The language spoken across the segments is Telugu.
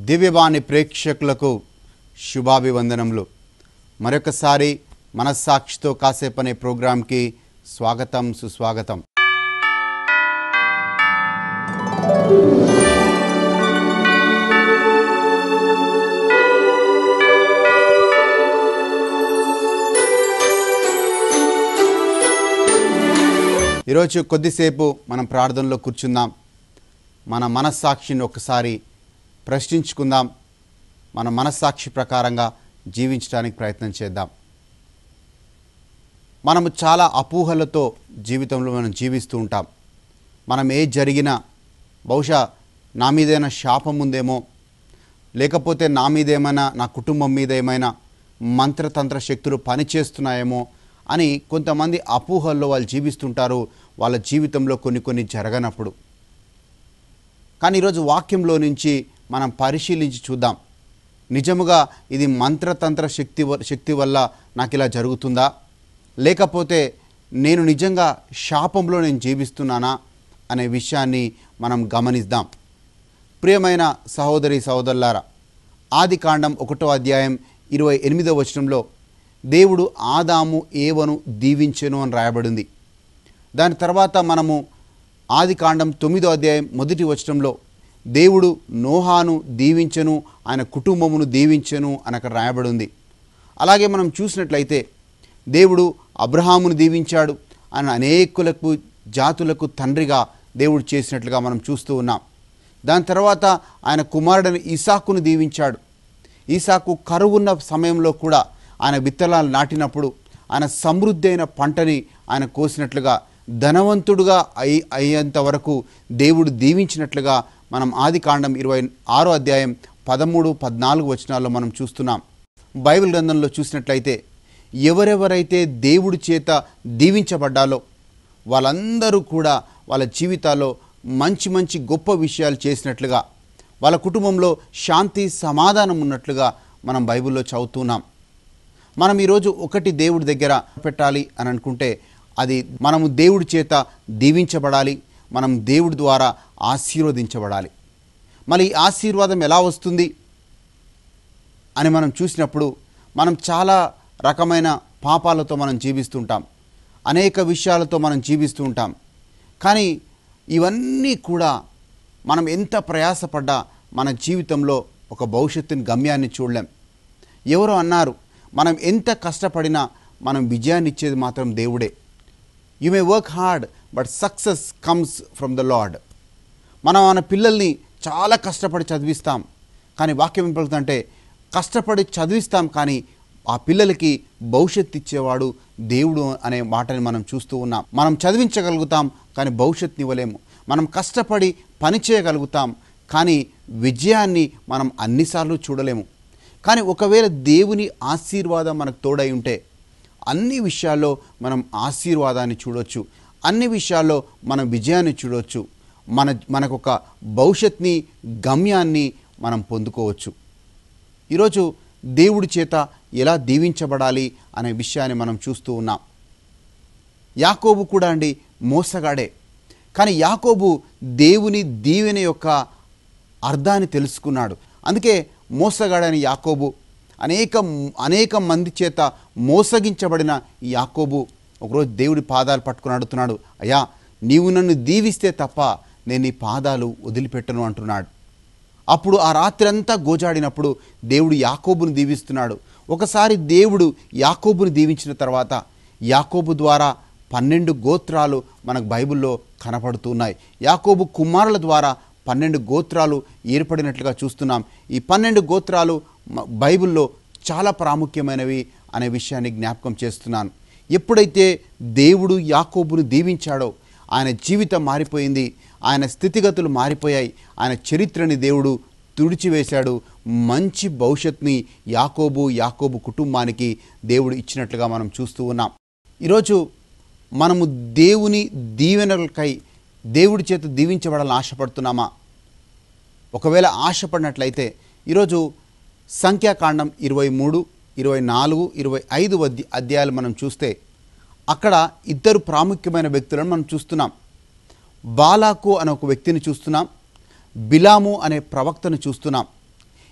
దివ్యవాణి ప్రేక్షకులకు శుభాభివందనములు మరొకసారి మనస్సాక్షితో కాసేపనే ప్రోగ్రాంకి స్వాగతం సుస్వాగతం ఈరోజు కొద్దిసేపు మనం ప్రార్థనలో కూర్చుందాం మన మనస్సాక్షిని ఒకసారి ప్రశ్నించుకుందాం మన మనస్సాక్షి ప్రకారంగా జీవించడానికి ప్రయత్నం చేద్దాం మనము చాలా అపోహలతో జీవితంలో మనం జీవిస్తూ ఉంటాం మనం ఏ జరిగినా బహుశా నా మీదైనా శాపం ఉందేమో లేకపోతే నా మీదేమైనా నా కుటుంబం మీద ఏమైనా మంత్రతంత్ర శక్తులు పనిచేస్తున్నాయేమో అని కొంతమంది అపోహల్లో వాళ్ళు జీవిస్తుంటారు వాళ్ళ జీవితంలో కొన్ని కొన్ని జరగనప్పుడు కానీ ఈరోజు వాక్యంలో నుంచి మనం పరిశీలించి చూద్దాం నిజముగా ఇది మంత్రతంత్ర శక్తి వ- శక్తి వల్ల నాకు ఇలా జరుగుతుందా లేకపోతే నేను నిజంగా శాపంలో నేను జీవిస్తున్నానా అనే విషయాన్ని మనం గమనిద్దాం ప్రియమైన సహోదరి సహోదరులారా ఆది కాండం ఒకటో అధ్యాయం ఇరవై ఎనిమిదో వచనంలో దేవుడు ఆదాము ఏవను దీవించెను అని రాయబడింది దాని తర్వాత మనము ఆది కాండం తొమ్మిదో అధ్యాయం మొదటి వచనంలో దేవుడు నోహాను దీవించెను ఆయన కుటుంబమును దీవించెను అని అక్కడ రాయబడి ఉంది అలాగే మనం చూసినట్లయితే దేవుడు అబ్రహామును దీవించాడు ఆయన అనేకులకు జాతులకు తండ్రిగా దేవుడు చేసినట్లుగా మనం చూస్తూ ఉన్నాం దాని తర్వాత ఆయన కుమారుడని ఇసాకును దీవించాడు ఈసాకు కరువున్న సమయంలో కూడా ఆయన విత్తనాలు నాటినప్పుడు ఆయన సమృద్ధి అయిన పంటని ఆయన కోసినట్లుగా ధనవంతుడుగా అయి అయ్యేంత వరకు దేవుడు దీవించినట్లుగా మనం ఆది కాండం ఇరవై ఆరో అధ్యాయం పదమూడు పద్నాలుగు వచనాల్లో మనం చూస్తున్నాం బైబిల్ గ్రంథంలో చూసినట్లయితే ఎవరెవరైతే దేవుడి చేత దీవించబడ్డాలో వాళ్ళందరూ కూడా వాళ్ళ జీవితాల్లో మంచి మంచి గొప్ప విషయాలు చేసినట్లుగా వాళ్ళ కుటుంబంలో శాంతి సమాధానం ఉన్నట్లుగా మనం బైబిల్లో చదువుతున్నాం మనం ఈరోజు ఒకటి దేవుడి దగ్గర పెట్టాలి అని అనుకుంటే అది మనము దేవుడి చేత దీవించబడాలి మనం దేవుడి ద్వారా ఆశీర్వదించబడాలి మరి ఈ ఆశీర్వాదం ఎలా వస్తుంది అని మనం చూసినప్పుడు మనం చాలా రకమైన పాపాలతో మనం జీవిస్తుంటాం అనేక విషయాలతో మనం జీవిస్తూ ఉంటాం కానీ ఇవన్నీ కూడా మనం ఎంత ప్రయాసపడ్డా మన జీవితంలో ఒక భవిష్యత్తుని గమ్యాన్ని చూడలేం ఎవరో అన్నారు మనం ఎంత కష్టపడినా మనం విజయాన్ని ఇచ్చేది మాత్రం దేవుడే you may work hard but success comes from the lord మనం మన పిల్లల్ని చాలా కష్టపడి చదివిస్తాం కానీ వాక్యం ఏం పలుకుతుందంటే కష్టపడి చదివిస్తాం కానీ ఆ పిల్లలకి భవిష్యత్తు ఇచ్చేవాడు దేవుడు అనే మాటని మనం చూస్తూ ఉన్నాం మనం చదివించగలుగుతాం కానీ భవిష్యత్తుని ఇవ్వలేము మనం కష్టపడి పని చేయగలుగుతాం కానీ విజయాన్ని మనం అన్నిసార్లు చూడలేము కానీ ఒకవేళ దేవుని ఆశీర్వాదం మనకు తోడై ఉంటే అన్ని విషయాల్లో మనం ఆశీర్వాదాన్ని చూడొచ్చు అన్ని విషయాల్లో మనం విజయాన్ని చూడొచ్చు మన మనకు ఒక భవిష్యత్ని గమ్యాన్ని మనం పొందుకోవచ్చు ఈరోజు దేవుడి చేత ఎలా దీవించబడాలి అనే విషయాన్ని మనం చూస్తూ ఉన్నాం యాకోబు కూడా అండి మోసగాడే కానీ యాకోబు దేవుని దీవెన యొక్క అర్థాన్ని తెలుసుకున్నాడు అందుకే మోసగాడని యాకోబు అనేక అనేక మంది చేత మోసగించబడిన ఈ యాకోబు ఒకరోజు దేవుడి పాదాలు పట్టుకుని అడుగుతున్నాడు అయ్యా నీవు నన్ను దీవిస్తే తప్ప నేను నీ పాదాలు వదిలిపెట్టను అంటున్నాడు అప్పుడు ఆ రాత్రి అంతా గోజాడినప్పుడు దేవుడు యాకోబును దీవిస్తున్నాడు ఒకసారి దేవుడు యాకోబును దీవించిన తర్వాత యాకోబు ద్వారా పన్నెండు గోత్రాలు మనకు బైబిల్లో కనపడుతున్నాయి యాకోబు కుమారుల ద్వారా పన్నెండు గోత్రాలు ఏర్పడినట్లుగా చూస్తున్నాం ఈ పన్నెండు గోత్రాలు మ- బైబిల్లో చాలా ప్రాముఖ్యమైనవి అనే విషయాన్ని జ్ఞాపకం చేస్తున్నాను ఎప్పుడైతే దేవుడు యాకోబును దీవించాడో ఆయన జీవితం మారిపోయింది ఆయన స్థితిగతులు మారిపోయాయి ఆయన చరిత్రని దేవుడు తుడిచివేశాడు మంచి భవిష్యత్తుని యాకోబు యాకోబు కుటుంబానికి దేవుడు ఇచ్చినట్లుగా మనం చూస్తూ ఉన్నాం ఈరోజు మనము దేవుని దీవెనలకై దేవుడి చేత దీవించబడాలని ఆశపడుతున్నామా ఒకవేళ ఆశపడినట్లయితే ఈరోజు సంఖ్యాకాండం ఇరవై మూడు ఇరవై నాలుగు ఇరవై ఐదు అధ్య అధ్యాయాలు మనం చూస్తే అక్కడ ఇద్దరు ప్రాముఖ్యమైన వ్యక్తులను మనం చూస్తున్నాం బాలాకు అనే ఒక వ్యక్తిని చూస్తున్నాం బిలాము అనే ప్రవక్తను చూస్తున్నాం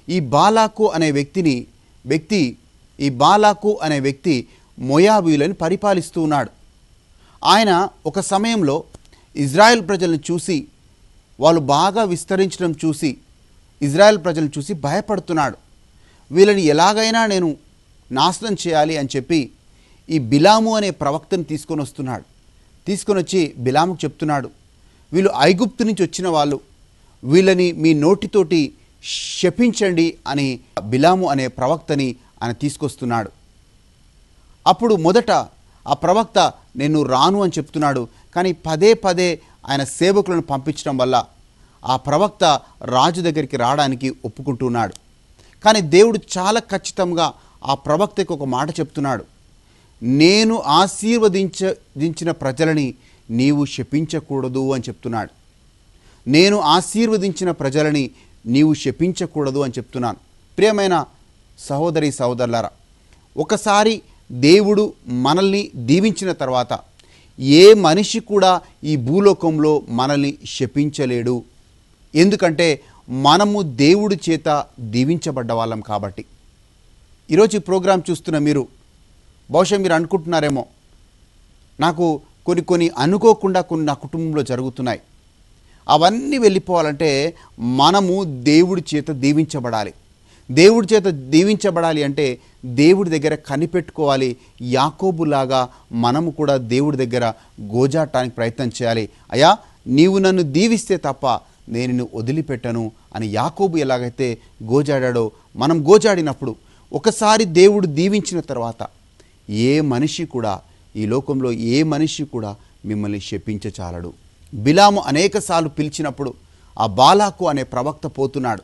ఈ బాలాకు అనే వ్యక్తిని వ్యక్తి ఈ బాలాకు అనే వ్యక్తి మొయాబీయులను పరిపాలిస్తూ ఉన్నాడు ఆయన ఒక సమయంలో ఇజ్రాయెల్ ప్రజలను చూసి వాళ్ళు బాగా విస్తరించడం చూసి ఇజ్రాయెల్ ప్రజలను చూసి భయపడుతున్నాడు వీళ్ళని ఎలాగైనా నేను నాశనం చేయాలి అని చెప్పి ఈ బిలాము అనే ప్రవక్తను తీసుకొని వస్తున్నాడు తీసుకొని వచ్చి బిలాముకు చెప్తున్నాడు వీళ్ళు ఐగుప్తు నుంచి వచ్చిన వాళ్ళు వీళ్ళని మీ నోటితోటి శపించండి అని బిలాము అనే ప్రవక్తని ఆయన తీసుకొస్తున్నాడు అప్పుడు మొదట ఆ ప్రవక్త నేను రాను అని చెప్తున్నాడు కానీ పదే పదే ఆయన సేవకులను పంపించడం వల్ల ఆ ప్రవక్త రాజు దగ్గరికి రావడానికి ఒప్పుకుంటున్నాడు కానీ దేవుడు చాలా ఖచ్చితంగా ఆ ప్రవక్తకి ఒక మాట చెప్తున్నాడు నేను ఆశీర్వదించ ప్రజలని నీవు శపించకూడదు అని చెప్తున్నాడు నేను ఆశీర్వదించిన ప్రజలని నీవు శపించకూడదు అని చెప్తున్నాను ప్రియమైన సహోదరి సహోదరులారా ఒకసారి దేవుడు మనల్ని దీవించిన తర్వాత ఏ మనిషి కూడా ఈ భూలోకంలో మనల్ని శపించలేడు ఎందుకంటే మనము దేవుడి చేత దీవించబడ్డ వాళ్ళం కాబట్టి ఈరోజు ఈ ప్రోగ్రాం చూస్తున్న మీరు బహుశా మీరు అనుకుంటున్నారేమో నాకు కొన్ని కొన్ని అనుకోకుండా కొన్ని నా కుటుంబంలో జరుగుతున్నాయి అవన్నీ వెళ్ళిపోవాలంటే మనము దేవుడి చేత దీవించబడాలి దేవుడి చేత దీవించబడాలి అంటే దేవుడి దగ్గర కనిపెట్టుకోవాలి యాకోబులాగా మనము కూడా దేవుడి దగ్గర గోజాటానికి ప్రయత్నం చేయాలి అయ్యా నీవు నన్ను దీవిస్తే తప్ప నేను నిన్ను వదిలిపెట్టను అని యాకోబు ఎలాగైతే గోజాడాడో మనం గోజాడినప్పుడు ఒకసారి దేవుడు దీవించిన తర్వాత ఏ మనిషి కూడా ఈ లోకంలో ఏ మనిషి కూడా మిమ్మల్ని శపించచాలడు బిలాము అనేకసార్లు పిలిచినప్పుడు ఆ బాలాకు అనే ప్రవక్త పోతున్నాడు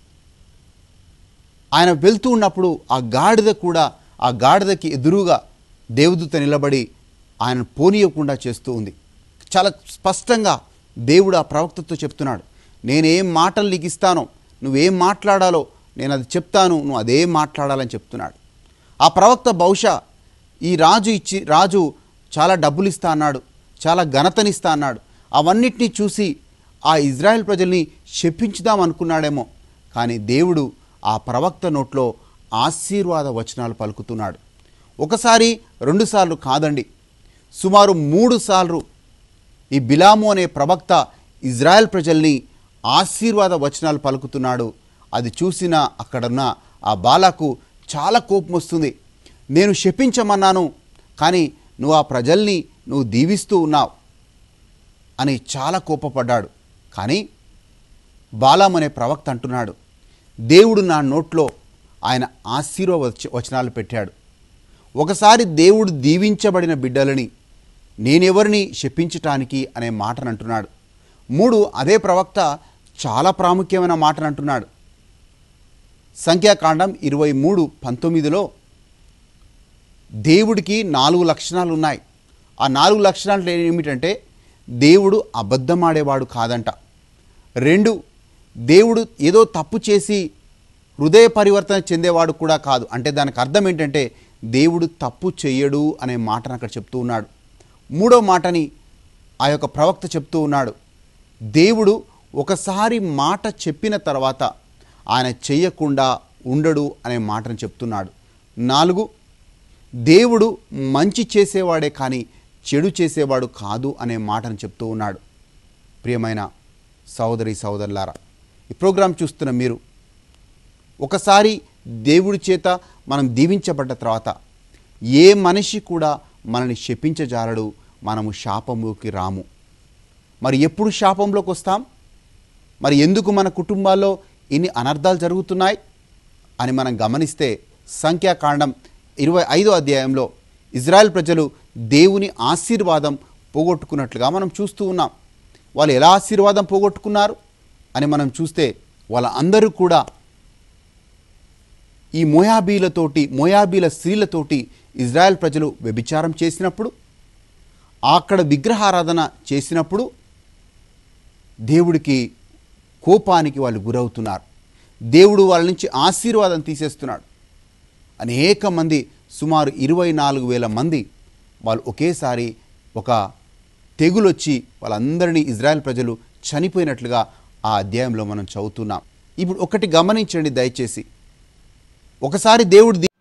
ఆయన వెళ్తూ ఉన్నప్పుడు ఆ గాడిద కూడా ఆ గాడిదకి ఎదురుగా దేవదూత నిలబడి ఆయన పోనీయకుండా చేస్తూ ఉంది చాలా స్పష్టంగా దేవుడు ఆ ప్రవక్తతో చెప్తున్నాడు నేనేం మాటలు నీకు ఇస్తానో నువ్వేం మాట్లాడాలో నేను అది చెప్తాను నువ్వు అదే మాట్లాడాలని చెప్తున్నాడు ఆ ప్రవక్త బహుశా ఈ రాజు ఇచ్చి రాజు చాలా డబ్బులు ఇస్తా అన్నాడు చాలా ఘనతనిస్తా అన్నాడు అవన్నిటినీ చూసి ఆ ఇజ్రాయెల్ ప్రజల్ని శపించుదాం అనుకున్నాడేమో కానీ దేవుడు ఆ ప్రవక్త నోట్లో ఆశీర్వాద వచనాలు పలుకుతున్నాడు ఒకసారి రెండుసార్లు కాదండి సుమారు మూడు సార్లు ఈ బిలాము అనే ప్రవక్త ఇజ్రాయెల్ ప్రజల్ని ఆశీర్వాద వచనాలు పలుకుతున్నాడు అది చూసిన అక్కడున్న ఆ బాలకు చాలా కోపం వస్తుంది నేను శపించమన్నాను కానీ నువ్వు ఆ ప్రజల్ని నువ్వు దీవిస్తూ ఉన్నావు అని చాలా కోపపడ్డాడు కానీ బాలాం అనే ప్రవక్త అంటున్నాడు దేవుడు నా నోట్లో ఆయన ఆశీర్వ వచనాలు పెట్టాడు ఒకసారి దేవుడు దీవించబడిన బిడ్డలని నేనెవరిని శపించటానికి అనే మాటను అంటున్నాడు మూడు అదే ప్రవక్త చాలా ప్రాముఖ్యమైన మాటను అంటున్నాడు సంఖ్యాకాండం ఇరవై మూడు పంతొమ్మిదిలో దేవుడికి నాలుగు లక్షణాలు ఉన్నాయి ఆ నాలుగు లక్షణాలు ఏమిటంటే దేవుడు అబద్ధమాడేవాడు కాదంట రెండు దేవుడు ఏదో తప్పు చేసి హృదయ పరివర్తన చెందేవాడు కూడా కాదు అంటే దానికి అర్థం ఏంటంటే దేవుడు తప్పు చెయ్యడు అనే మాటను అక్కడ చెప్తూ ఉన్నాడు మూడో మాటని ఆ యొక్క ప్రవక్త చెప్తూ ఉన్నాడు దేవుడు ఒకసారి మాట చెప్పిన తర్వాత ఆయన చెయ్యకుండా ఉండడు అనే మాటను చెప్తున్నాడు నాలుగు దేవుడు మంచి చేసేవాడే కానీ చెడు చేసేవాడు కాదు అనే మాటను చెప్తూ ఉన్నాడు ప్రియమైన సహోదరి సహోదరులారా ఈ ప్రోగ్రాం చూస్తున్న మీరు ఒకసారి దేవుడి చేత మనం దీవించబడ్డ తర్వాత ఏ మనిషి కూడా మనల్ని శపించజాలడు మనము శాపముకి రాము మరి ఎప్పుడు శాపంలోకి వస్తాం మరి ఎందుకు మన కుటుంబాల్లో ఇన్ని అనర్థాలు జరుగుతున్నాయి అని మనం గమనిస్తే సంఖ్యాకాండం ఇరవై ఐదో అధ్యాయంలో ఇజ్రాయెల్ ప్రజలు దేవుని ఆశీర్వాదం పోగొట్టుకున్నట్లుగా మనం చూస్తూ ఉన్నాం వాళ్ళు ఎలా ఆశీర్వాదం పోగొట్టుకున్నారు అని మనం చూస్తే వాళ్ళందరూ కూడా ఈ మోయాబీలతోటి మోయాబీల స్త్రీలతోటి ఇజ్రాయెల్ ప్రజలు వ్యభిచారం చేసినప్పుడు అక్కడ విగ్రహారాధన చేసినప్పుడు దేవుడికి కోపానికి వాళ్ళు గురవుతున్నారు దేవుడు వాళ్ళ నుంచి ఆశీర్వాదం తీసేస్తున్నాడు అనేక మంది సుమారు ఇరవై నాలుగు వేల మంది వాళ్ళు ఒకేసారి ఒక తెగులొచ్చి వాళ్ళందరినీ ఇజ్రాయెల్ ప్రజలు చనిపోయినట్లుగా ఆ అధ్యాయంలో మనం చదువుతున్నాం ఇప్పుడు ఒకటి గమనించండి దయచేసి ఒకసారి దేవుడు